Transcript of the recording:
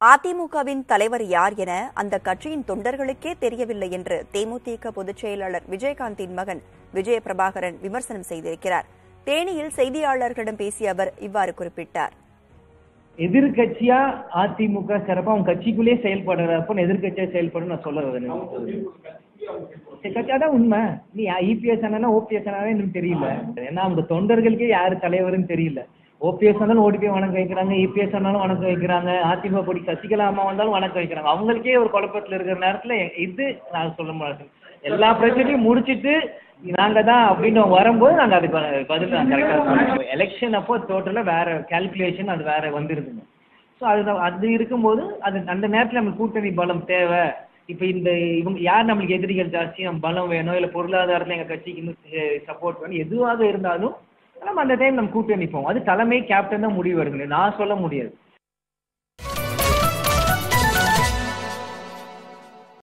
அதிமுகவின் தலைவர் யார் என அந்த கட்சியின் தொண்டர்களுக்கே தெரியவில்லை என்று தேமுதிக பொதுச் செயலாளர் விஜயகாந்தின் மகன் விஜய பிரபாகரன் விமர்சனம் செய்திருக்கிறார் தேனியில் செய்தியாளர்களிடம் பேசிய அவர் இவ்வாறு குறிப்பிட்டார் எதிர்கட்சியா அதிமுக சிறப்பா அவங்க கட்சிக்குள்ளேயே செயல்படுறப்ப எதிர்கட்சியா செயல்படும் நான் சொல்ல வரேன் கட்சி அதான் உண்மை நீ இபிஎஸ் ஆனா ஓபிஎஸ் ஆனா எனக்கு தெரியல ஏன்னா அவங்க தொண்டர்களுக்கே யாரு தலைவர்னு தெரியல ஓபிஎஸ் வந்தாலும் ஓடி போய் வணக்கம் வைக்கிறாங்க இபிஎஸ் ஆனாலும் வணக்கம் வைக்கிறாங்க அதிமுக கொடி சசிகலா அம்மா வந்தாலும் வணக்கம் வைக்கிறாங்க அவங்களுக்கே ஒரு குழப்பத்துல இருக்கிற நேரத்துல இது நான் சொல்ல மாட்டேன் எல்லா பிரச்சனையும் முடிச்சிட்டு நாங்க தான் அப்படின்னு வரும்போது நாங்க அதுக்கு பதில் நான் கரெக்டா சொல்லுவோம் எலெக்ஷன் அப்போ டோட்டலா வேற கால்குலேஷன் அது வேற வந்துருதுங்க ஸோ அது அது இருக்கும்போது அது அந்த நேரத்தில் நம்மளுக்கு கூட்டணி பலம் தேவை இப்போ இந்த இவங்க யார் நம்மளுக்கு எதிரிகள் ஜாஸ்தி நம்ம பலம் வேணும் இல்லை பொருளாதாரத்தில் எங்கள் கட்சிக்கு இன்னும் சப்போர்ட் வேணும் எதுவாக இருந்தாலும் நம்ம அந்த டைம் நம்ம கூட்டணி போவோம் அது தலைமை கேப்டன் தான் முடிவு எடுக்கணும் நான் சொல்ல முடியாது